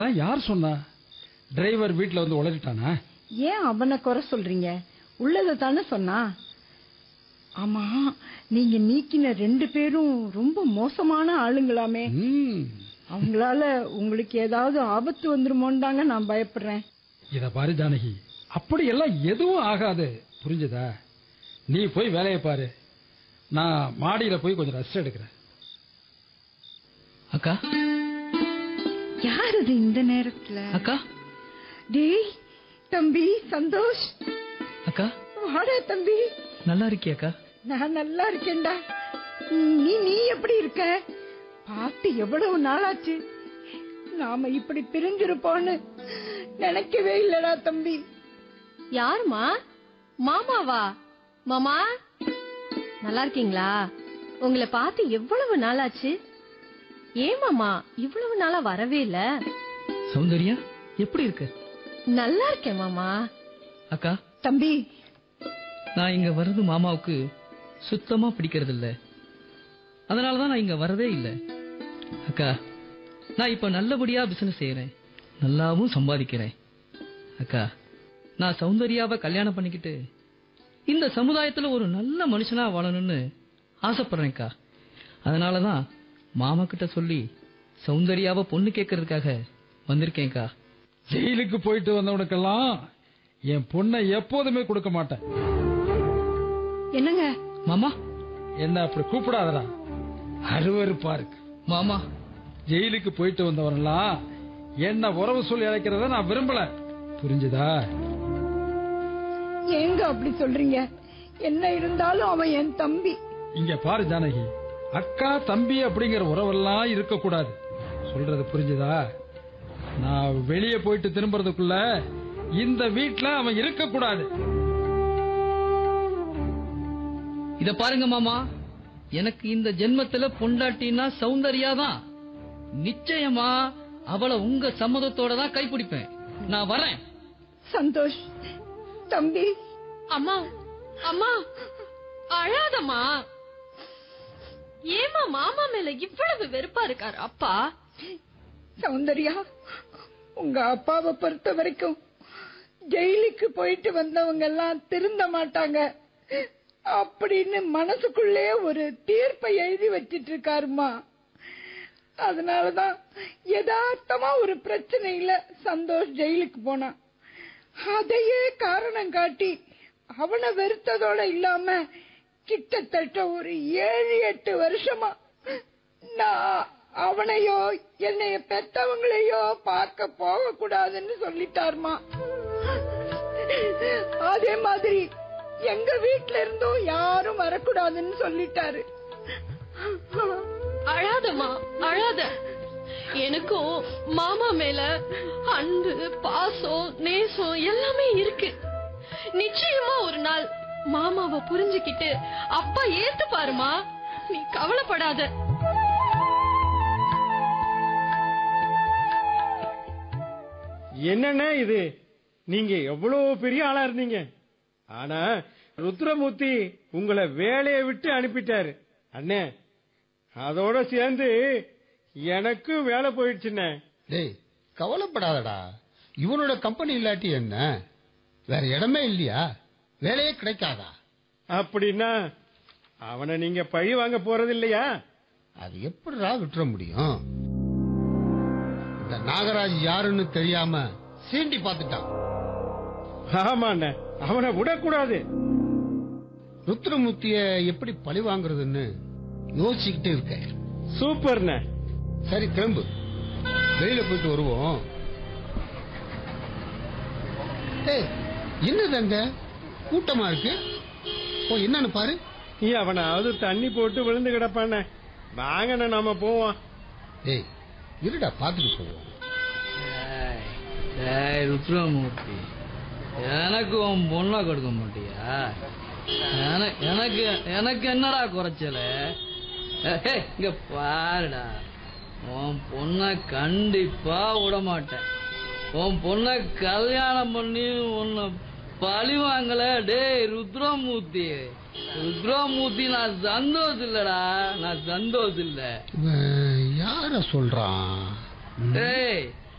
அதான் யார் சொன்னா டிரைவர் வீட்ல வந்து உளறிட்டானா ஏன் அவனை குறை சொல்றீங்க உள்ளதை தானே சொன்னா ஆமா நீங்க நீக்கின ரெண்டு பேரும் ரொம்ப மோசமான ஆளுங்களாமே ம், அவங்களால உங்களுக்கு ஏதாவது ஆபத்து வந்துருமோன்னு தாங்க நான் பயப்படுறேன் இத பாரு ஜானகி அப்படி எல்லாம் எதுவும் ஆகாது புரிஞ்சுதா நீ போய் வேலையை பாரு நான் மாடியில போய் கொஞ்சம் ரெஸ்ட் எடுக்கிறேன் அக்கா யார் அது இந்த நேரத்துல அக்கா டேய் தம்பி சந்தோஷ் அக்கா வாடா தம்பி நல்லா இருக்கியாக்கா நான் நல்லா இருக்கேன்டா நீ நீ எப்படி இருக்க பார்த்து எவ்வளவு நாளாச்சு நாம இப்படி பிரிஞ்சிருப்போம்னு நினைக்கவே இல்லடா தம்பி யாருமா மாமாவா மாமா நல்லா இருக்கீங்களா உங்களை பார்த்து எவ்வளவு நாளாச்சு ஏன் மாமா இவ்வளவு நாளா வரவே இல்ல சௌந்தர்யா எப்படி இருக்க நல்லா இருக்கேன் மாமா அக்கா தம்பி நான் இங்க வர்றது மாமாவுக்கு சுத்தமா பிடிக்கிறது இல்ல அதனாலதான் நான் இங்க வரதே இல்ல அக்கா நான் இப்ப நல்லபடியா பிசினஸ் செய்யறேன் நல்லாவும் சம்பாதிக்கிறேன் அக்கா நான் சௌந்தர்யாவை கல்யாணம் பண்ணிக்கிட்டு இந்த சமுதாயத்துல ஒரு நல்ல மனுஷனா வாழணும்னு ஆசைப்படுறேன்க்கா அதனாலதான் மாமா கிட்ட சொல்லி சௌந்தர்யாவை பொண்ணு கேட்கறதுக்காக வந்திருக்கேன்க்கா ஜெயிலுக்கு போயிட்டு வந்தவனுக்கெல்லாம் என் பொண்ணை எப்போதுமே கொடுக்க மாட்டேன் என்னங்க மாமா என்ன அப்படி கூப்பிடாதடா அருவருப்பா இருக்கு மாமா ஜெயிலுக்கு போயிட்டு வந்தவரெல்லாம் என்ன உறவு சொல்லி அழைக்கிறத நான் விரும்பல புரிஞ்சுதா ஏங்க அப்படி சொல்றீங்க என்ன இருந்தாலும் அவன் என் தம்பி இங்க பாரு ஜானகி அக்கா தம்பி அப்படிங்கிற உறவெல்லாம் இருக்கக்கூடாது சொல்றது புரிஞ்சுதா நான் வெளியே போயிட்டு திரும்புறதுக்குள்ள இந்த வீட்ல அவன் இருக்கக்கூடாது இத பாருங்க மாமா எனக்கு இந்த ஜென்மத்துல பொண்டாட்டினா சௌந்தர்யா தான் நிச்சயமா அவளை உங்க சம்மதத்தோட தான் கைப்பிடிப்பேன் நான் வரேன் சந்தோஷ் தம்பி அம்மா அம்மா அழாதம்மா ஏமா மாமா மேல இவ்வளவு வெறுப்பா இருக்காரு அப்பா சௌந்தர்யா உங்க அப்பாவை பொறுத்த வரைக்கும் ஜெயிலுக்கு போயிட்டு வந்தவங்க எல்லாம் திருந்த மாட்டாங்க அப்படின்னு மனசுக்குள்ளே ஒரு தீர்ப்பை எழுதி வச்சிட்டு இருக்காருமா அதனாலதான் யதார்த்தமா ஒரு பிரச்சனையில சந்தோஷ் ஜெயிலுக்கு போனான் அதையே காரணம் காட்டி அவனை வெறுத்ததோட இல்லாம கிட்டத்தட்ட ஒரு ஏழு எட்டு வருஷமா நான் அவனையோ என்னைய பெத்தவங்களையோ பார்க்க போக கூடாதுன்னு சொல்லிட்டாருமா அதே மாதிரி எங்க வீட்ல இருந்தும் யாரும் வரக்கூடாதுன்னு சொல்லிட்டாரு அழாதம்மா அழாத எனக்கும் மாமா மேல அன்பு பாசம் நேசம் எல்லாமே இருக்கு நிச்சயமா ஒரு நாள் மாமாவை புரிஞ்சுக்கிட்டு அப்பா ஏத்து பாருமா நீ கவலைப்படாத என்னண்ணே இது நீங்க எவ்வளவு பெரிய ஆளா இருந்தீங்க ஆனா ருத்ரமூர்த்தி உங்களை வேலையை விட்டு அனுப்பிட்டாரு அண்ணே அதோட சேர்ந்து எனக்கும் வேலை போயிடுச்சுண்ணே டேய் கவலைப்படாதடா இவனோட கம்பெனி இல்லாட்டி என்ன வேற இடமே இல்லையா வேலையே கிடைக்காதா அப்படின்னா அவனை நீங்க பழி வாங்க போறது இல்லையா அது எப்படிடா விட்டுற முடியும் இந்த நாகராஜ் யாருன்னு தெரியாம சீண்டி பார்த்துட்டான் ஆமாண்ணே அவனை விடக்கூடாது ருத்ரமூர்த்திய எப்படி பழி வாங்குறதுன்னு யோசிச்சுக்கிட்டே இருக்கேன் சூப்பர்ண்ணே சரி கிளம்பு வெளியில போயிட்டு வருவோம் ஏய் என்னது அங்க கூட்டமா இருக்கு ஓ என்னன்னு பாரு நீ அவனாவது தண்ணி போட்டு விழுந்து கிடப்பானே வாங்கண்ணே நாம போவோம் ஏய் இருடா பாத்துட்டு போவோம் டேய் ருத்ரமூர்த்தி எனக்கு உன் பொண்ணை கொடுக்க மாட்டியா என- எனக்கு எனக்கு என்னடா குறைச்சல ஏய், இங்க பாருடா உன் பொண்ணை கண்டிப்பா விட மாட்டேன் உன் பொண்ணை கல்யாணம் பண்ணி உன்னை பழி வாங்கல டேய் ருத்ரமூர்த்தி ருத்ரமூர்த்தி நான் சந்தோஷம் இல்லடா நான் சந்தோஷம் இல்ல இவன் யார சொல்றான் டேய்